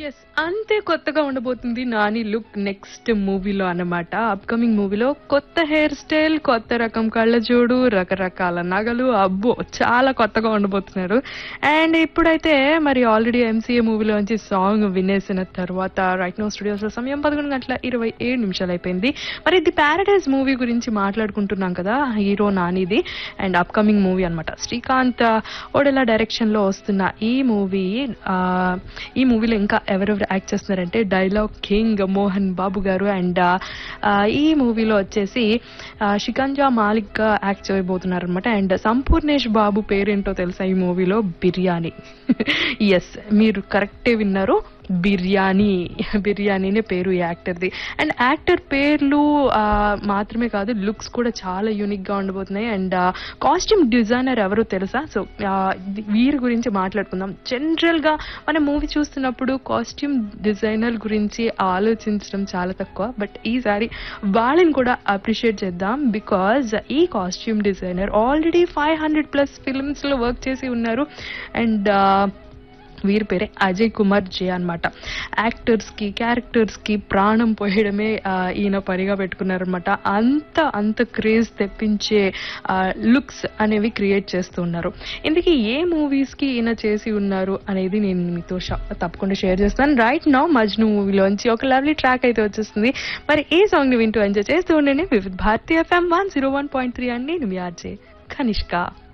yes అంతే కొత్తగా ఉండబోతుంది నాని లుక్ నెక్స్ట్ మూవీలో అన్నమాట అప్కమింగ్ మూవీలో కొత్త హెయిర్ స్టైల్ కొత్త రకం కళ్ళజోడు రకరకాల నగలు అబ్బో చాలా కొత్తగా ఉండబోతున్నారు అండ్ ఇప్పుడైతే మరి ఆల్రెడీ ఎంసీఏ మూవీలోంచి సాంగ్ వినేసిన తర్వాత రైట్ నో స్టూడియోస్ లో సమయం పదకొండు గంటల ఇరవై ఏడు నిమిషాలు అయిపోయింది మరి ది ప్యారడైజ్ మూవీ గురించి మాట్లాడుకుంటున్నాం కదా హీరో నానిది అండ్ అప్కమింగ్ మూవీ అన్నమాట శ్రీకాంత్ ఓడెలా డైరెక్షన్ లో వస్తున్న ఈ మూవీ ఈ మూవీలో ఇంకా ఎవరెవరు యాక్ట్ చేస్తున్నారంటే డైలాగ్ కింగ్ మోహన్ బాబు గారు అండ్ ఈ మూవీలో వచ్చేసి ఆ, షికంజా మాలిక్ గా యాక్ట్ చేయబోతున్నారు అనమాట అండ్ సంపూర్ణేష్ బాబు పేరేంటో తెలుసా ఈ మూవీలో బిర్యానీ ఎస్ మీరు కరెక్టే విన్నారు బిర్యానీ బిర్యానీనే పేరు ఈ యాక్టర్ది అండ్ యాక్టర్ పేర్లు ఆ, మాత్రమే కాదు లుక్స్ కూడా చాలా యూనిక్ గా ఉండబోతున్నాయి అండ్ కాస్ట్యూమ్ డిజైనర్ ఎవరో తెలుసా సో వీరి గురించి మాట్లాడుకుందాం జనరల్ గా మనం మూవీ చూస్తున్నప్పుడు కాస్ట్యూమ్ డిజైనర్ గురించి ఆలోచించడం చాలా తక్కువ బట్ ఈసారి వాళ్ళని కూడా అప్రిషియేట్ చేద్దాం బికాజ్ ఈ costume designer already five hundred plus films లో వర్క్ చేసి ఉన్నారు అండ్ వీరి పేరే అజయ్ కుమార్ జే అనమాట యాక్టర్స్ కి క్యారెక్టర్స్ కి ప్రాణం పోయడమే ఆ, ఈయన పనిగా పెట్టుకున్నారనమాట అంత అంత క్రేజ్ తెప్పించే లుక్స్ అనేవి క్రియేట్ చేస్తూ ఉన్నారు ఇందుకే ఏ మూవీస్ కి ఈయన చేసి ఉన్నారు అనేది నేను మీతో షా- తప్పకుండా షేర్ చేస్తాను రైట్ నౌ మజ్ను మూవీలోంచి ఒక లవ్లీ ట్రాక్ అయితే వచ్చేస్తుంది మరి ఈ సాంగ్ ని వింటూ ఎంజాయ్ చేస్తూ ఉండండి వివిధ భారతీయ FM one zero one point three అండి నేను మీ ఆర్జే కనిష్క